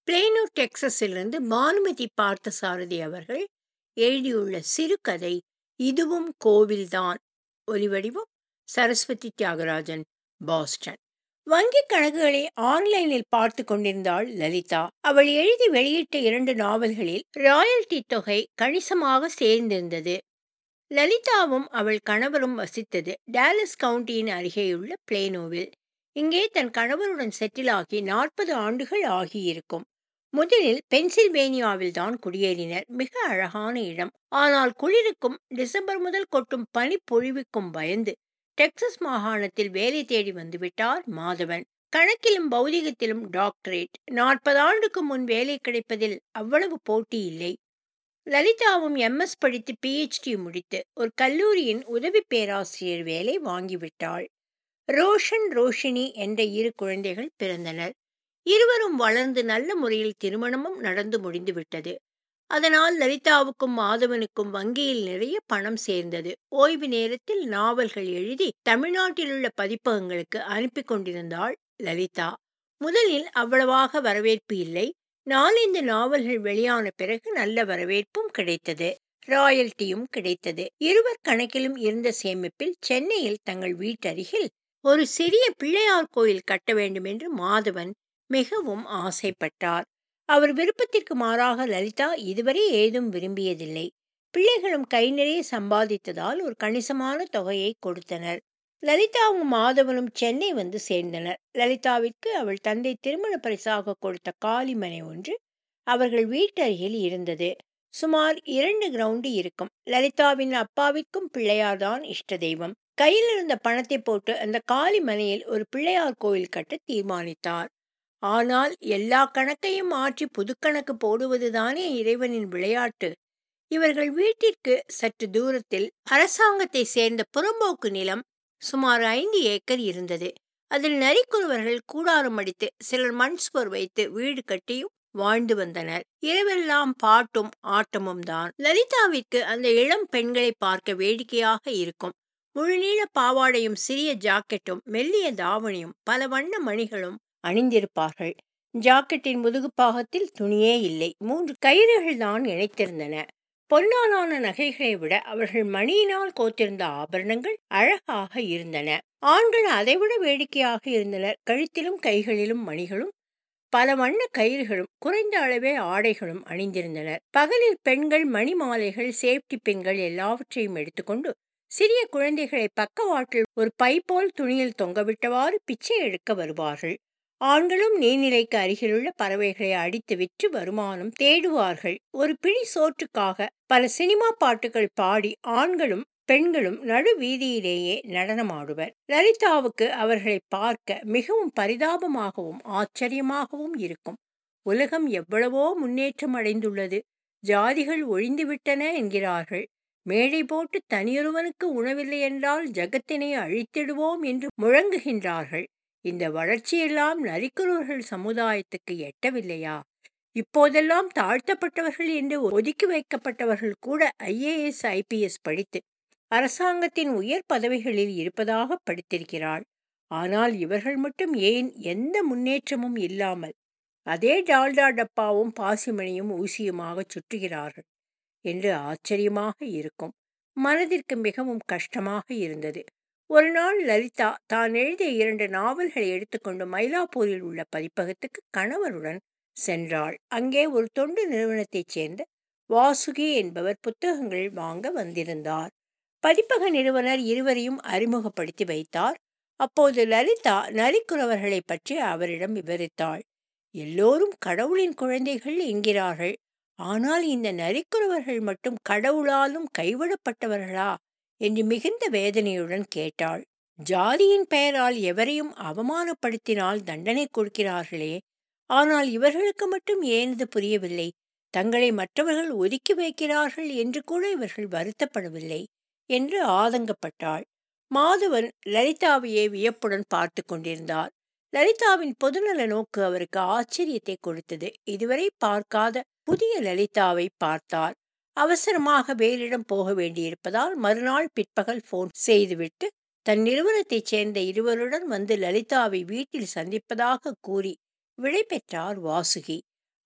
plano டெக்சஸிலிருந்து Bhanumathi Parthasarathy அவர்கள் எழுதியுள்ள சிறுகதை இதுவும் கோவில்தான் ஒலிவடிவம் சரஸ்வதி தியாகராஜன் பாஸ்டன் வங்கி கணக்குகளை ஆன்லைனில் பார்த்து கொண்டிருந்தாள் லலிதா அவள் எழுதி வெளியிட்ட இரண்டு நாவல்களில் ராயல்டி தொகை கணிசமாக சேர்ந்திருந்தது லலிதாவும் அவள் கணவரும் வசித்தது டேலஸ் கவுண்டியின் அருகேயுள்ள பிளேனோவில் இங்கே தன் கணவருடன் செட்டில் ஆகி நாற்பது ஆண்டுகள் ஆகியிருக்கும் முதலில் பென்சில்வேனியாவில் தான் குடியேறினர் மிக அழகான இடம் ஆனால் குளிருக்கும் டிசம்பர் முதல் கொட்டும் பனிப்பொழிவுக்கும் பயந்து டெக்சஸ் மாகாணத்தில் வேலை தேடி வந்துவிட்டார் மாதவன் கணக்கிலும் பௌதிகத்திலும் டாக்டரேட் நாற்பது ஆண்டுக்கு முன் வேலை கிடைப்பதில் அவ்வளவு போட்டி இல்லை லலிதாவும் எம்எஸ் படித்து பிஹெச்டி முடித்து ஒரு கல்லூரியின் உதவி பேராசிரியர் வேலை வாங்கிவிட்டாள் ரோஷன் ரோஷினி என்ற இரு குழந்தைகள் பிறந்தனர் இருவரும் வளர்ந்து நல்ல முறையில் திருமணமும் நடந்து முடிந்துவிட்டது அதனால் லலிதாவுக்கும் மாதவனுக்கும் வங்கியில் நிறைய பணம் சேர்ந்தது ஓய்வு நேரத்தில் நாவல்கள் எழுதி தமிழ்நாட்டில் உள்ள பதிப்பகங்களுக்கு அனுப்பி கொண்டிருந்தாள் லலிதா முதலில் அவ்வளவாக வரவேற்பு இல்லை நாலந்து நாவல்கள் வெளியான பிறகு நல்ல வரவேற்பும் கிடைத்தது ராயல்ட்டியும் கிடைத்தது இருவர் கணக்கிலும் இருந்த சேமிப்பில் சென்னையில் தங்கள் வீட்டருகில் ஒரு சிறிய பிள்ளையார் கோயில் கட்ட வேண்டும் என்று மாதவன் மிகவும் ஆசைப்பட்டார் அவர் விருப்பத்திற்கு மாறாக லலிதா இதுவரை ஏதும் விரும்பியதில்லை பிள்ளைகளும் கை நிறைய சம்பாதித்ததால் ஒரு கணிசமான தொகையை கொடுத்தனர் லலிதாவும் மாதவனும் சென்னை வந்து சேர்ந்தனர் லலிதாவிற்கு அவள் தந்தை திருமண பரிசாக கொடுத்த காலிமனை ஒன்று அவர்கள் வீட்டருகில் இருந்தது சுமார் இரண்டு கிரவுண்டு இருக்கும் லலிதாவின் அப்பாவிற்கும் பிள்ளையார்தான் இஷ்ட தெய்வம் கையில் இருந்த பணத்தை போட்டு அந்த காலி மனையில் ஒரு பிள்ளையார் கோயில் கட்ட தீர்மானித்தார் ஆனால் எல்லா கணக்கையும் மாற்றி புதுக்கணக்கு போடுவதுதானே இறைவனின் விளையாட்டு இவர்கள் வீட்டிற்கு சற்று தூரத்தில் அரசாங்கத்தை சேர்ந்த புறம்போக்கு நிலம் சுமார் ஐந்து ஏக்கர் இருந்தது அதில் நரிக்குறவர்கள் கூடாரம் அடித்து சிலர் மண் சுவர் வைத்து வீடு கட்டியும் வாழ்ந்து வந்தனர் இரவெல்லாம் பாட்டும் ஆட்டமும் தான் லலிதாவிற்கு அந்த இளம் பெண்களை பார்க்க வேடிக்கையாக இருக்கும் முழுநீள பாவாடையும் சிறிய ஜாக்கெட்டும் மெல்லிய தாவணியும் பல வண்ண மணிகளும் அணிந்திருப்பார்கள் ஜாக்கெட்டின் முதுகு பாகத்தில் துணியே இல்லை மூன்று கயிறுகள் தான் இணைத்திருந்தன பொன்னாலான நகைகளை விட அவர்கள் மணியினால் கோத்திருந்த ஆபரணங்கள் அழகாக இருந்தன ஆண்கள் அதைவிட வேடிக்கையாக இருந்தனர் கழுத்திலும் கைகளிலும் மணிகளும் பல வண்ண கயிறுகளும் குறைந்த அளவே ஆடைகளும் அணிந்திருந்தனர் பகலில் பெண்கள் மணி மாலைகள் சேஃப்டி பெண்கள் எல்லாவற்றையும் எடுத்துக்கொண்டு சிறிய குழந்தைகளை பக்கவாட்டில் ஒரு பை போல் துணியில் தொங்கவிட்டவாறு பிச்சை எடுக்க வருவார்கள் ஆண்களும் நீர்நிலைக்கு அருகிலுள்ள பறவைகளை அடித்து விற்று வருமானம் தேடுவார்கள் ஒரு பிடி சோற்றுக்காக பல சினிமா பாட்டுகள் பாடி ஆண்களும் பெண்களும் நடு வீதியிலேயே நடனமாடுவர் லலிதாவுக்கு அவர்களை பார்க்க மிகவும் பரிதாபமாகவும் ஆச்சரியமாகவும் இருக்கும் உலகம் எவ்வளவோ முன்னேற்றம் அடைந்துள்ளது ஜாதிகள் ஒழிந்துவிட்டன என்கிறார்கள் மேடை போட்டு தனியொருவனுக்கு உணவில்லை என்றால் ஜகத்தினை அழித்திடுவோம் என்று முழங்குகின்றார்கள் இந்த வளர்ச்சியெல்லாம் நரிக்குறவர்கள் சமுதாயத்துக்கு எட்டவில்லையா இப்போதெல்லாம் தாழ்த்தப்பட்டவர்கள் என்று ஒதுக்கி வைக்கப்பட்டவர்கள் கூட ஐஏஎஸ் ஐபிஎஸ் படித்து அரசாங்கத்தின் உயர் பதவிகளில் இருப்பதாக படித்திருக்கிறாள் ஆனால் இவர்கள் மட்டும் ஏன் எந்த முன்னேற்றமும் இல்லாமல் அதே டால்டா டப்பாவும் பாசிமணியும் ஊசியுமாக சுற்றுகிறார்கள் என்று ஆச்சரியமாக இருக்கும் மனதிற்கு மிகவும் கஷ்டமாக இருந்தது ஒரு நாள் லலிதா தான் எழுதிய இரண்டு நாவல்களை எடுத்துக்கொண்டு மயிலாப்பூரில் உள்ள பதிப்பகத்துக்கு கணவருடன் சென்றாள் அங்கே ஒரு தொண்டு நிறுவனத்தைச் சேர்ந்த வாசுகி என்பவர் புத்தகங்கள் வாங்க வந்திருந்தார் பதிப்பக நிறுவனர் இருவரையும் அறிமுகப்படுத்தி வைத்தார் அப்போது லலிதா நரிக்குறவர்களை பற்றி அவரிடம் விவரித்தாள் எல்லோரும் கடவுளின் குழந்தைகள் என்கிறார்கள் ஆனால் இந்த நரிக்குறவர்கள் மட்டும் கடவுளாலும் கைவிடப்பட்டவர்களா என்று மிகுந்த வேதனையுடன் கேட்டாள் ஜாதியின் பெயரால் எவரையும் அவமானப்படுத்தினால் தண்டனை கொடுக்கிறார்களே ஆனால் இவர்களுக்கு மட்டும் ஏனது புரியவில்லை தங்களை மற்றவர்கள் ஒதுக்கி வைக்கிறார்கள் என்று கூட இவர்கள் வருத்தப்படவில்லை என்று ஆதங்கப்பட்டாள் மாதவன் லலிதாவையே வியப்புடன் பார்த்து கொண்டிருந்தார் லலிதாவின் பொதுநல நோக்கு அவருக்கு ஆச்சரியத்தை கொடுத்தது இதுவரை பார்க்காத புதிய லலிதாவை பார்த்தார் அவசரமாக வேறிடம் போக வேண்டியிருப்பதால் மறுநாள் பிற்பகல் போன் செய்துவிட்டு தன் நிறுவனத்தைச் சேர்ந்த இருவருடன் வந்து லலிதாவை வீட்டில் சந்திப்பதாக கூறி விடை பெற்றார் வாசுகி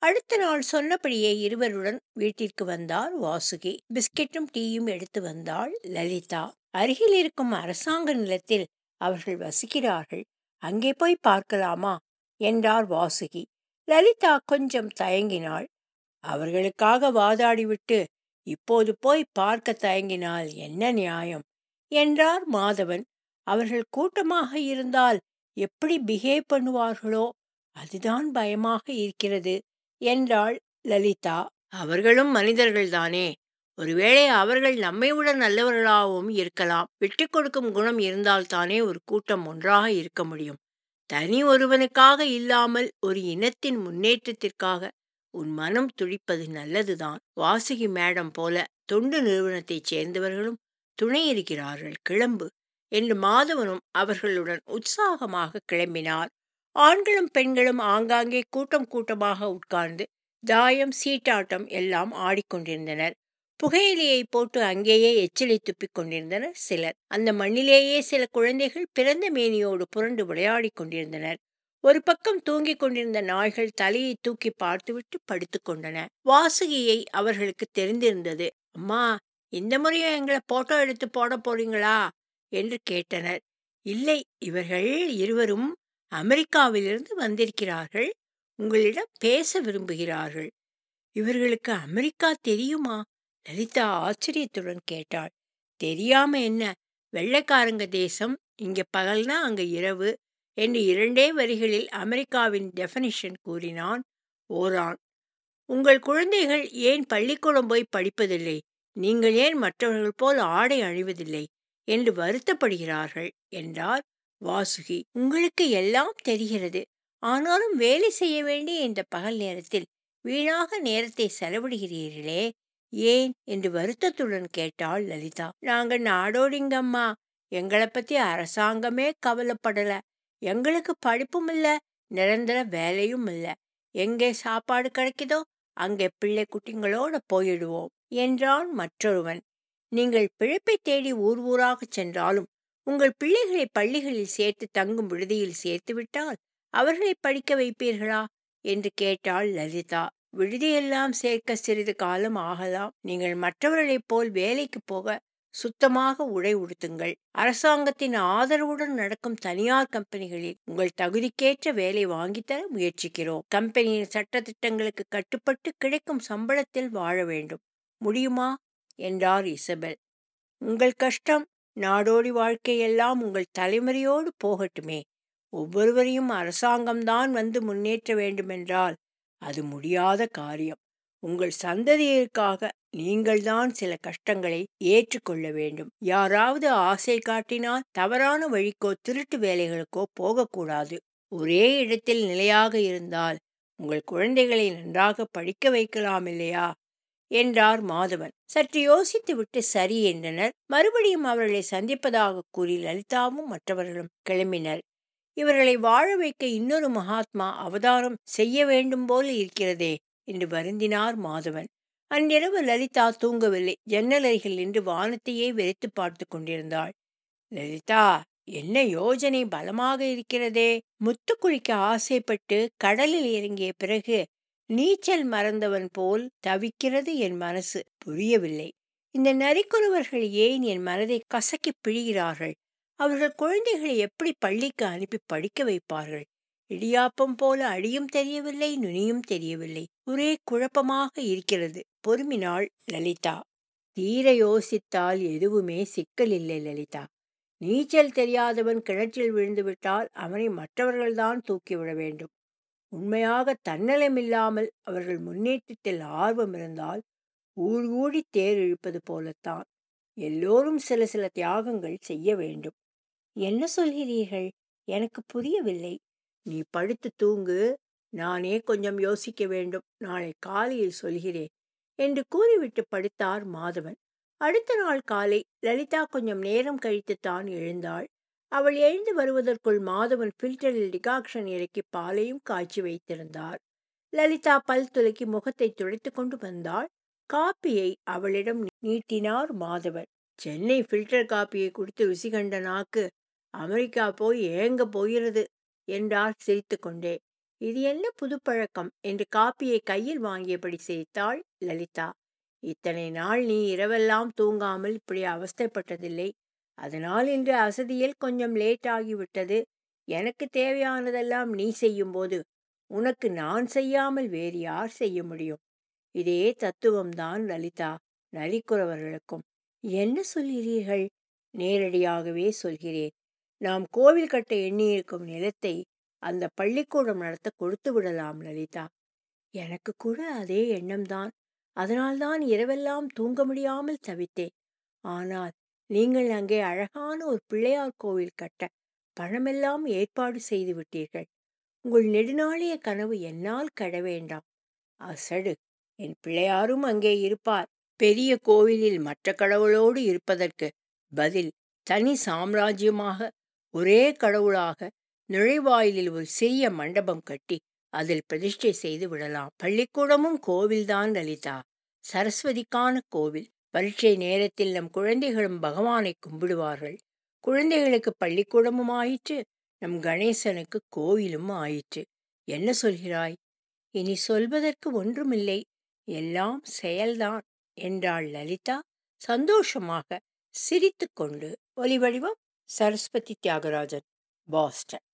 அடுத்த நாள் சொன்னபடியே இருவருடன் வீட்டிற்கு வந்தார் வாசுகி பிஸ்கெட்டும் டீயும் எடுத்து வந்தாள் லலிதா அருகில் இருக்கும் அரசாங்க நிலத்தில் அவர்கள் வசிக்கிறார்கள் அங்கே போய் பார்க்கலாமா என்றார் வாசுகி லலிதா கொஞ்சம் தயங்கினாள் அவர்களுக்காக வாதாடிவிட்டு இப்போது போய் பார்க்க தயங்கினால் என்ன நியாயம் என்றார் மாதவன் அவர்கள் கூட்டமாக இருந்தால் எப்படி பிஹேவ் பண்ணுவார்களோ அதுதான் பயமாக இருக்கிறது என்றாள் லலிதா அவர்களும் மனிதர்கள்தானே ஒருவேளை அவர்கள் நம்மை விட நல்லவர்களாகவும் இருக்கலாம் விட்டு கொடுக்கும் குணம் இருந்தால்தானே ஒரு கூட்டம் ஒன்றாக இருக்க முடியும் தனி ஒருவனுக்காக இல்லாமல் ஒரு இனத்தின் முன்னேற்றத்திற்காக உன் மனம் துடிப்பது நல்லதுதான் வாசுகி மேடம் போல தொண்டு நிறுவனத்தைச் சேர்ந்தவர்களும் துணை இருக்கிறார்கள் கிளம்பு என்று மாதவனும் அவர்களுடன் உற்சாகமாக கிளம்பினார் ஆண்களும் பெண்களும் ஆங்காங்கே கூட்டம் கூட்டமாக உட்கார்ந்து தாயம் சீட்டாட்டம் எல்லாம் ஆடிக்கொண்டிருந்தனர் புகையிலையை போட்டு அங்கேயே எச்சிலை துப்பிக் கொண்டிருந்தனர் சிலர் அந்த மண்ணிலேயே சில குழந்தைகள் பிறந்த மேனியோடு புரண்டு விளையாடிக் கொண்டிருந்தனர் ஒரு பக்கம் தூங்கிக் கொண்டிருந்த நாய்கள் தலையை தூக்கி பார்த்துவிட்டு படுத்துக் கொண்டன வாசுகியை அவர்களுக்கு தெரிந்திருந்தது அம்மா இந்த முறையும் எங்களை போட்டோ எடுத்து போட போறீங்களா என்று கேட்டனர் இல்லை இவர்கள் இருவரும் அமெரிக்காவிலிருந்து வந்திருக்கிறார்கள் உங்களிடம் பேச விரும்புகிறார்கள் இவர்களுக்கு அமெரிக்கா தெரியுமா லலிதா ஆச்சரியத்துடன் கேட்டாள் தெரியாம என்ன வெள்ளைக்காரங்க தேசம் இங்க பகல்னா அங்க இரவு என்று இரண்டே வரிகளில் அமெரிக்காவின் டெஃபனிஷன் கூறினான் ஓரான் உங்கள் குழந்தைகள் ஏன் பள்ளிக்கூடம் போய் படிப்பதில்லை நீங்கள் ஏன் மற்றவர்கள் போல் ஆடை அணிவதில்லை என்று வருத்தப்படுகிறார்கள் என்றார் வாசுகி உங்களுக்கு எல்லாம் தெரிகிறது ஆனாலும் வேலை செய்ய வேண்டிய இந்த பகல் நேரத்தில் வீணாக நேரத்தை செலவிடுகிறீர்களே ஏன் என்று வருத்தத்துடன் கேட்டாள் லலிதா நாங்க நாடோடிங்கம்மா எங்களை பத்தி அரசாங்கமே கவலைப்படல எங்களுக்கு படிப்பும் இல்ல நிரந்தர வேலையும் இல்ல எங்கே சாப்பாடு கிடைக்குதோ அங்கே பிள்ளை குட்டிங்களோட போயிடுவோம் என்றான் மற்றொருவன் நீங்கள் பிழைப்பை தேடி ஊர் ஊராக சென்றாலும் உங்கள் பிள்ளைகளை பள்ளிகளில் சேர்த்து தங்கும் விடுதியில் சேர்த்து விட்டால் அவர்களை படிக்க வைப்பீர்களா என்று கேட்டாள் லலிதா விடுதியெல்லாம் சேர்க்க சிறிது காலம் ஆகலாம் நீங்கள் மற்றவர்களைப் போல் வேலைக்கு போக சுத்தமாக உடை உடுத்துங்கள் அரசாங்கத்தின் ஆதரவுடன் நடக்கும் தனியார் கம்பெனிகளில் உங்கள் தகுதிக்கேற்ற வேலை வாங்கித்தர முயற்சிக்கிறோம் கம்பெனியின் சட்டத்திட்டங்களுக்கு கட்டுப்பட்டு கிடைக்கும் சம்பளத்தில் வாழ வேண்டும் முடியுமா என்றார் இசபெல் உங்கள் கஷ்டம் நாடோடி வாழ்க்கையெல்லாம் உங்கள் தலைமுறையோடு போகட்டுமே ஒவ்வொருவரையும் அரசாங்கம்தான் வந்து முன்னேற்ற வேண்டுமென்றால் அது முடியாத காரியம் உங்கள் சந்ததியருக்காக நீங்கள்தான் சில கஷ்டங்களை ஏற்றுக்கொள்ள வேண்டும் யாராவது ஆசை காட்டினால் தவறான வழிக்கோ திருட்டு வேலைகளுக்கோ போகக்கூடாது ஒரே இடத்தில் நிலையாக இருந்தால் உங்கள் குழந்தைகளை நன்றாக படிக்க வைக்கலாம் இல்லையா என்றார் மாதவன் சற்று யோசித்துவிட்டு சரி என்றனர் மறுபடியும் அவர்களை சந்திப்பதாக கூறி லலிதாவும் மற்றவர்களும் கிளம்பினர் இவர்களை வாழ வைக்க இன்னொரு மகாத்மா அவதாரம் செய்ய வேண்டும் போல இருக்கிறதே என்று வருந்தினார் மாதவன் அன்றிரவு லலிதா தூங்கவில்லை ஜன்னல் அருகில் நின்று வானத்தையே வெறித்து பார்த்து கொண்டிருந்தாள் லலிதா என்ன யோஜனை பலமாக இருக்கிறதே முத்து குளிக்க ஆசைப்பட்டு கடலில் இறங்கிய பிறகு நீச்சல் மறந்தவன் போல் தவிக்கிறது என் மனசு புரியவில்லை இந்த நரிக்குறவர்கள் ஏன் என் மனதை கசக்கி பிழிகிறார்கள் அவர்கள் குழந்தைகளை எப்படி பள்ளிக்கு அனுப்பி படிக்க வைப்பார்கள் இடியாப்பம் போல அடியும் தெரியவில்லை நுனியும் தெரியவில்லை ஒரே குழப்பமாக இருக்கிறது பொறுமினாள் லலிதா தீர யோசித்தால் எதுவுமே சிக்கல் இல்லை லலிதா நீச்சல் தெரியாதவன் கிணற்றில் விழுந்துவிட்டால் அவனை மற்றவர்கள்தான் தூக்கிவிட வேண்டும் உண்மையாக தன்னலமில்லாமல் அவர்கள் முன்னேற்றத்தில் ஆர்வம் இருந்தால் ஊர் ஊடி தேர் இழுப்பது போலத்தான் எல்லோரும் சில சில தியாகங்கள் செய்ய வேண்டும் என்ன சொல்கிறீர்கள் எனக்கு புரியவில்லை நீ படுத்து தூங்கு நானே கொஞ்சம் யோசிக்க வேண்டும் நாளை காலையில் சொல்கிறேன் என்று கூறிவிட்டு படுத்தார் மாதவன் அடுத்த நாள் காலை லலிதா கொஞ்சம் நேரம் கழித்துத்தான் எழுந்தாள் அவள் எழுந்து வருவதற்குள் மாதவன் ஃபில்டரில் டிகாக்ஷன் இறக்கி பாலையும் காய்ச்சி வைத்திருந்தார் லலிதா பல் துலக்கி முகத்தை துடைத்து கொண்டு வந்தாள் காப்பியை அவளிடம் நீட்டினார் மாதவன் சென்னை ஃபில்டர் காப்பியை குடித்து ருசி கண்ட நாக்கு அமெரிக்கா போய் ஏங்க போகிறது என்றார் சிரித்துக்கொண்டே இது என்ன புதுப்பழக்கம் என்று காப்பியை கையில் வாங்கியபடி சிரித்தாள் லலிதா இத்தனை நாள் நீ இரவெல்லாம் தூங்காமல் இப்படி அவஸ்தைப்பட்டதில்லை அதனால் இன்று அசதியில் கொஞ்சம் லேட் ஆகிவிட்டது எனக்கு தேவையானதெல்லாம் நீ செய்யும்போது உனக்கு நான் செய்யாமல் வேறு யார் செய்ய முடியும் இதே தத்துவம்தான் லலிதா நரிக்குறவர்களுக்கும் என்ன சொல்கிறீர்கள் நேரடியாகவே சொல்கிறேன் நாம் கோவில் கட்ட எண்ணியிருக்கும் நிலத்தை அந்த பள்ளிக்கூடம் நடத்த கொடுத்து விடலாம் லலிதா எனக்கு கூட அதே எண்ணம்தான் அதனால்தான் இரவெல்லாம் தூங்க முடியாமல் தவித்தேன் ஆனால் நீங்கள் அங்கே அழகான ஒரு பிள்ளையார் கோவில் கட்ட பணமெல்லாம் ஏற்பாடு செய்து விட்டீர்கள் உங்கள் நெடுநாளைய கனவு என்னால் கட வேண்டாம் அசடு என் பிள்ளையாரும் அங்கே இருப்பார் பெரிய கோவிலில் மற்ற கடவுளோடு இருப்பதற்கு பதில் தனி சாம்ராஜ்யமாக ஒரே கடவுளாக நுழைவாயிலில் ஒரு சிறிய மண்டபம் கட்டி அதில் பிரதிஷ்டை செய்து விடலாம் பள்ளிக்கூடமும் கோவில்தான் லலிதா சரஸ்வதிக்கான கோவில் பரீட்சை நேரத்தில் நம் குழந்தைகளும் பகவானை கும்பிடுவார்கள் குழந்தைகளுக்கு பள்ளிக்கூடமும் ஆயிற்று நம் கணேசனுக்கு கோவிலும் ஆயிற்று என்ன சொல்கிறாய் இனி சொல்வதற்கு ஒன்றுமில்லை எல்லாம் செயல்தான் என்றாள் லலிதா சந்தோஷமாக சிரித்துக்கொண்டு ஒலிவடிவம் சரஸ்வதி தியாகராஜன் பாஸ்டன்